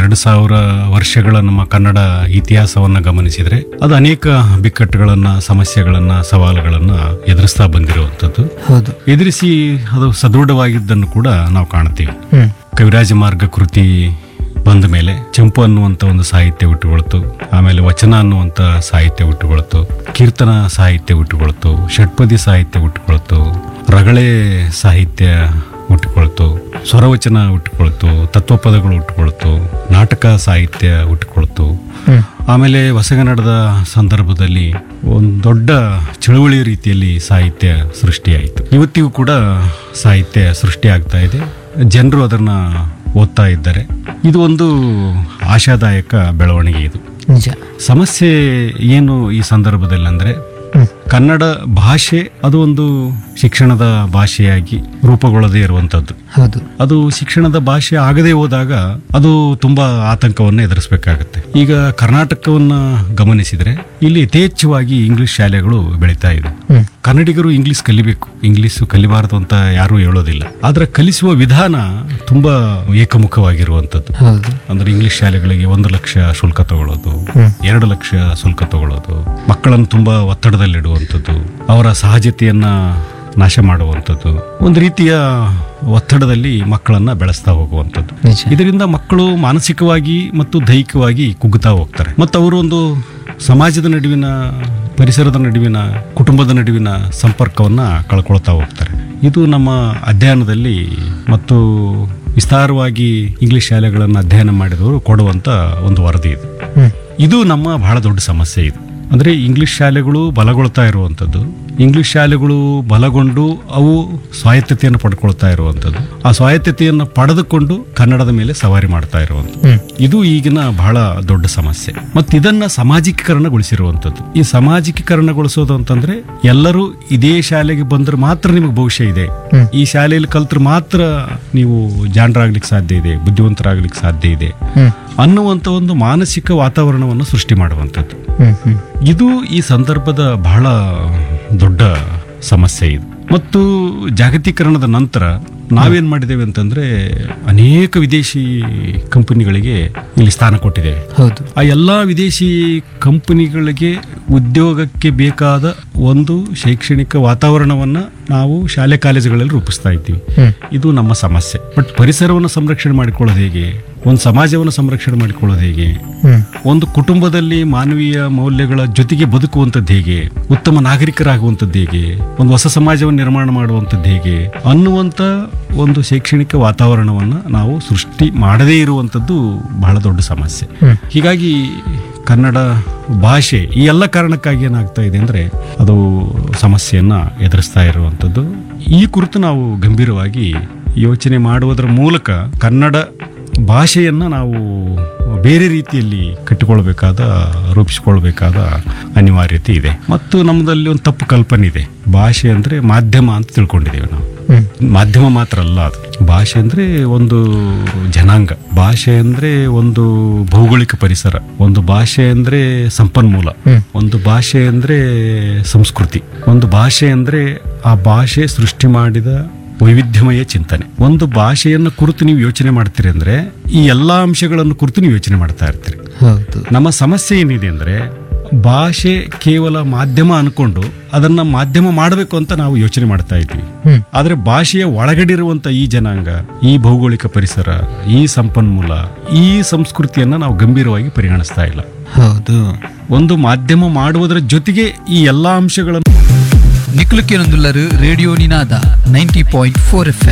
ಎರಡು ಸಾವಿರ ವರ್ಷಗಳ ನಮ್ಮ ಕನ್ನಡ ಇತಿಹಾಸವನ್ನ ಗಮನಿಸಿದ್ರೆ ಅದು ಅನೇಕ ಬಿಕ್ಕಟ್ಟುಗಳನ್ನ ಸಮಸ್ಯೆಗಳನ್ನ ಸವಾಲುಗಳನ್ನ ಎದುರಿಸ್ತಾ ಬಂದಿರುವಂತದ್ದು ಹೌದು ಎದುರಿಸಿ ಅದು ಸದೃಢವಾಗಿದ್ದನ್ನು ಕೂಡ ನಾವು ಕಾಣ್ತೀವಿ ಹ್ಮ್ ಕವಿರಾಜ ಮಾರ್ಗ ಕೃತಿ ಬಂದ ಮೇಲೆ ಚಂಪು ಅನ್ನುವಂಥ ಒಂದು ಸಾಹಿತ್ಯ ಹುಟ್ಟುಕೊಳ್ತು ಆಮೇಲೆ ವಚನ ಅನ್ನುವಂಥ ಸಾಹಿತ್ಯ ಹುಟ್ಟುಕೊಳ್ತು ಕೀರ್ತನ ಸಾಹಿತ್ಯ ಹುಟ್ಟುಕೊಳ್ತು ಷಟ್ಪದಿ ಸಾಹಿತ್ಯ ಹುಟ್ಟುಕೊಳ್ತು ರಗಳೆ ಸಾಹಿತ್ಯ ಹುಟ್ಟುಕೊಳ್ತು ಸ್ವರವಚನ ಹುಟ್ಟುಕೊಳ್ತು ತತ್ವಪದಗಳು ಹುಟ್ಟುಕೊಳ್ತು ನಾಟಕ ಸಾಹಿತ್ಯ ಹುಟ್ಟುಕೊಳ್ತು ಹ್ಮ್ ಆಮೇಲೆ ಹೊಸಗನ್ನಡದ ಸಂದರ್ಭದಲ್ಲಿ ಒಂದು ದೊಡ್ಡ ಚಳುವಳಿ ರೀತಿಯಲ್ಲಿ ಸಾಹಿತ್ಯ ಸೃಷ್ಟಿಯಾಯಿತು ಇವತ್ತಿಗೂ ಕೂಡ ಸಾಹಿತ್ಯ ಸೃಷ್ಟಿ ಆಗ್ತಾ ಇದೆ ಜನರು ಅದನ್ನ ಓದ್ತಾ ಇದ್ದಾರೆ ಇದು ಒಂದು ಆಶಾದಾಯಕ ಬೆಳವಣಿಗೆ ಇದು ನಿಜ ಸಮಸ್ಯೆ ಏನು ಈ ಸಂದರ್ಭದಲ್ಲಿ ಅಂದ್ರೆ ಹ್ಮ್ ಕನ್ನಡ ಭಾಷೆ ಅದು ಒಂದು ಶಿಕ್ಷಣದ ಭಾಷೆಯಾಗಿ ರೂಪುಗೊಳ್ಳದೇ ಇರುವಂತದ್ದು ಹೌದು ಅದು ಶಿಕ್ಷಣದ ಭಾಷೆ ಆಗದೆ ಹೋದಾಗ ಅದು ತುಂಬಾ ಆತಂಕವನ್ನು ಎದುರಿಸಬೇಕಾಗತ್ತೆ ಈಗ ಕರ್ನಾಟಕವನ್ನ ಗಮನಿಸಿದ್ರೆ ಇಲ್ಲಿ ಯಥೇಚ್ಛವಾಗಿ ಇಂಗ್ಲಿಷ್ ಶಾಲೆಗಳು ಬೆಳೀತಾ ಇದೆ ಹ್ಮ್ ಕನ್ನಡಿಗರು ಇಂಗ್ಲಿಷ್ ಕಲಿಬೇಕು ಇಂಗ್ಲಿಷ್ ಕಲಿಬಾರದು ಅಂತ ಯಾರೂ ಹೇಳೋದಿಲ್ಲ ಆದ್ರೆ ಕಲಿಸುವ ವಿಧಾನ ತುಂಬಾ ಏಕಮುಖವಾಗಿರುವಂತದ್ದು ಹೌದು ಅಂದ್ರೆ ಇಂಗ್ಲಿಷ್ ಶಾಲೆಗಳಿಗೆ ಒಂದು ಲಕ್ಷ ಶುಲ್ಕ ತಗೊಳ್ಳೋದು ಹ್ಮ್. ಎರಡು ಲಕ್ಷ ಶುಲ್ಕ ತಗೊಳ್ಳೋದು ಮಕ್ಕಳನ್ನು ತುಂಬಾ ಒತ್ತಡದಲ್ಲಿಡುವಂಥದ್ದು ಅವರ ಸಹಜತೆಯನ್ನ ನಾಶ ಮಾಡುವಂಥದ್ದು ಒಂದು ರೀತಿಯ ಒತ್ತಡದಲ್ಲಿ ಮಕ್ಕಳನ್ನ ಬೆಳೆಸ್ತಾ ಹೋಗುವಂಥದ್ದು ನಿಜ ಇದರಿಂದ ಮಕ್ಕಳು ಮಾನಸಿಕವಾಗಿ ಮತ್ತು ದೈಹಿಕವಾಗಿ ಕುಗ್ಗುತ್ತಾ ಹೋಗ್ತಾರೆ ಮತ್ತು ಅವರು ಒಂದು ಸಮಾಜದ ನಡುವಿನ ಪರಿಸರದ ನಡುವಿನ ಕುಟುಂಬದ ನಡುವಿನ ಸಂಪರ್ಕವನ್ನ ಕಳ್ಕೊಳ್ತಾ ಹೋಗ್ತಾರೆ ಇದು ನಮ್ಮ ಅಧ್ಯಯನದಲ್ಲಿ ಮತ್ತು ವಿಸ್ತಾರವಾಗಿ ಇಂಗ್ಲಿಷ್ ಶಾಲೆಗಳನ್ನು ಅಧ್ಯಯನ ಮಾಡಿದವರು ಕೊಡುವಂತ ಒಂದು ವರದಿ ಇದು ಹ್ಮ್ ಇದು ನಮ್ಮ ಬಹಳ ದೊಡ್ಡ ಸಮಸ್ಯೆ ಇದು ಅಂದ್ರೆ ಇಂಗ್ಲಿಷ್ ಶಾಲೆಗಳು ಬಲಗೊಳ್ತಾ ಇರುವಂಥದ್ದು ಇಂಗ್ಲಿಷ್ ಶಾಲೆಗಳು ಬಲಗೊಂಡು ಅವು ಸ್ವಾಯತ್ತತೆಯನ್ನು ಪಡ್ಕೊಳ್ತಾ ಇರುವಂಥದ್ದು ಆ ಸ್ವಾಯತ್ತತೆಯನ್ನು ಪಡೆದುಕೊಂಡು ಕನ್ನಡದ ಮೇಲೆ ಸವಾರಿ ಮಾಡ್ತಾ ಇರುವಂಥದ್ದು ಹ್ಮ್ ಇದು ಈಗಿನ ಬಹಳ ದೊಡ್ಡ ಸಮಸ್ಯೆ ಮತ್ತು ಇದನ್ನ ಸಾಮಾಜಿಕೀಕರಣಗೊಳಿಸಿರುವಂಥದ್ದು ಈ ಸಾಮಾಜಿಕೀಕರಣಗೊಳಿಸೋದು ಅಂತಂದ್ರೆ ಎಲ್ಲರೂ ಇದೇ ಶಾಲೆಗೆ ಬಂದ್ರೆ ಮಾತ್ರ ನಿಮಗೆ ಭವಿಷ್ಯ ಇದೆ ಹ್ಮ್. ಈ ಶಾಲೆಯಲ್ಲಿ ಕಲ್ತ್ರೆ ಮಾತ್ರ ನೀವು ಜಾಣರಾಗ್ಲಿಕ್ಕೆ ಸಾಧ್ಯ ಇದೆ ಬುದ್ಧಿವಂತರಾಗ್ಲಿಕ್ಕೆ ಸಾಧ್ಯ ಇದೆ ಹ್ಮ್ ಅನ್ನುವಂಥ ಒಂದು ಮಾನಸಿಕ ವಾತಾವರಣವನ್ನು ಸೃಷ್ಟಿ ಮಾಡುವಂಥದ್ದು ಹ್ಮ್ ಹ್ಮ್ ಇದು ಈ ಸಂದರ್ಭದ ಬಹಳ ದೊಡ್ಡ ಸಮಸ್ಯೆ ಇದು ಮತ್ತು ಜಾಗತೀಕರಣದ ನಂತರ ನಾವೇನ್ ಮಾಡಿದ್ದೇವೆ ಅಂತಂದ್ರೆ ಅನೇಕ ವಿದೇಶಿ ಕಂಪನಿಗಳಿಗೆ ಇಲ್ಲಿ ಸ್ಥಾನ ಕೊಟ್ಟಿದ್ದೇವೆ ಹೌದು ಆ ಎಲ್ಲಾ ವಿದೇಶಿ ಕಂಪನಿಗಳಿಗೆ ಉದ್ಯೋಗಕ್ಕೆ ಬೇಕಾದ ಒಂದು ಶೈಕ್ಷಣಿಕ ವಾತಾವರಣವನ್ನ ನಾವು ಶಾಲೆ ಕಾಲೇಜುಗಳಲ್ಲಿ ರೂಪಿಸ್ತಾ ಇದ್ದೀವಿ ಹ್ಮ್ ಇದು ನಮ್ಮ ಸಮಸ್ಯೆ ಬಟ್ ಪರಿಸರವನ್ನು ಸಂರಕ್ಷಣೆ ಮಾಡಿಕೊಳ್ಳೋದು ಹೇಗೆ ಒಂದು ಸಮಾಜವನ್ನು ಸಂರಕ್ಷಣೆ ಮಾಡಿಕೊಳ್ಳೋದು ಹೇಗೆ ಹ್ಮ್ ಒಂದು ಕುಟುಂಬದಲ್ಲಿ ಮಾನವೀಯ ಮೌಲ್ಯಗಳ ಜೊತೆಗೆ ಬದುಕುವಂಥದ್ದು ಹೇಗೆ ಉತ್ತಮ ನಾಗರಿಕರಾಗುವಂಥದ್ದು ಹೇಗೆ ಒಂದು ಹೊಸ ಸಮಾಜವನ್ನು ನಿರ್ಮಾಣ ಮಾಡುವಂಥದ್ದು ಹೇಗೆ ಅನ್ನುವಂಥ ಒಂದು ಶೈಕ್ಷಣಿಕ ವಾತಾವರಣವನ್ನ ನಾವು ಸೃಷ್ಟಿ ಮಾಡದೇ ಇರುವಂಥದ್ದು ಬಹಳ ದೊಡ್ಡ ಸಮಸ್ಯೆ ಹ್ಮ್. ಹೀಗಾಗಿ ಕನ್ನಡ ಭಾಷೆ ಈ ಎಲ್ಲ ಕಾರಣಕ್ಕಾಗಿ ಏನಾಗ್ತಾ ಇದೆ ಅಂದ್ರೆ ಅದು ಸಮಸ್ಯೆಯನ್ನ ಎದುರಿಸ್ತಾ ಇರುವಂಥದ್ದು ಈ ಕುರಿತು ನಾವು ಗಂಭೀರವಾಗಿ ಯೋಚನೆ ಮಾಡುವುದರ ಮೂಲಕ ಕನ್ನಡ ಭಾಷೆಯನ್ನ ನಾವು ಬೇರೆ ರೀತಿಯಲ್ಲಿ ಕಟ್ಟಿಕೊಳ್ಬೇಕಾದ ರೂಪಿಸಿಕೊಳ್ಬೇಕಾದ ಅನಿವಾರ್ಯತೆ ಇದೆ ಮತ್ತು ನಮ್ಮದಲ್ಲಿ ಒಂದು ತಪ್ಪು ಕಲ್ಪನೆ ಇದೆ ಭಾಷೆ ಅಂದ್ರೆ ಮಾಧ್ಯಮ ಅಂತ ತಿಳ್ಕೊಂಡಿದ್ದೇವೆ ನಾವು ಹ್ಮ್ ಮಾಧ್ಯಮ ಮಾತ್ರ ಅಲ್ಲ ಅದು ಭಾಷೆ ಅಂದ್ರೆ ಒಂದು ಜನಾಂಗ ಭಾಷೆ ಅಂದ್ರೆ ಒಂದು ಭೌಗೋಳಿಕ ಪರಿಸರ ಒಂದು ಭಾಷೆ ಅಂದ್ರೆ ಸಂಪನ್ಮೂಲ ಹ್ಮ್. ಒಂದು ಭಾಷೆ ಅಂದ್ರೆ ಸಂಸ್ಕೃತಿ ಒಂದು ಭಾಷೆ ಅಂದ್ರೆ ಆ ಭಾಷೆ ಸೃಷ್ಟಿ ಮಾಡಿದ ವೈವಿಧ್ಯಮಯ ಚಿಂತನೆ ಒಂದು ಭಾಷೆಯನ್ನು ಕುರಿತು ನೀವು ಯೋಚನೆ ಮಾಡ್ತೀರಿ ಅಂದ್ರೆ ಈ ಎಲ್ಲಾ ಅಂಶಗಳನ್ನು ಕುರಿತು ನೀವು ಯೋಚನೆ ಮಾಡ್ತಾ ಇರ್ತೀರಿ ಹೌದು ನಮ್ಮ ಸಮಸ್ಯೆ ಏನಿದೆ ಅಂದ್ರೆ ಭಾಷೆ ಕೇವಲ ಮಾಧ್ಯಮ ಅನ್ಕೊಂಡು ಅದನ್ನ ಮಾಧ್ಯಮ ಮಾಡಬೇಕು ಅಂತ ನಾವು ಯೋಚನೆ ಮಾಡ್ತಾ ಇದ್ವಿ ಹ್ಮ್ ಆದ್ರೆ ಭಾಷೆಯ ಒಳಗಡಿರುವಂತ ಈ ಜನಾಂಗ ಈ ಭೌಗೋಳಿಕ ಪರಿಸರ ಈ ಸಂಪನ್ಮೂಲ ಈ ಸಂಸ್ಕೃತಿಯನ್ನ ನಾವು ಗಂಭೀರವಾಗಿ ಪರಿಗಣಿಸ್ತಾ ಇಲ್ಲ ಹೌದು ಒಂದು ಮಾಧ್ಯಮ ಮಾಡುವುದರ ಜೊತೆಗೆ ಈ ಎಲ್ಲಾ ಅಂಶಗಳನ್ನು ನಿಕ್ಲುಕ್ಕೆ ನೊಂದುಲ್ಲರು radio Ninada ninety point four F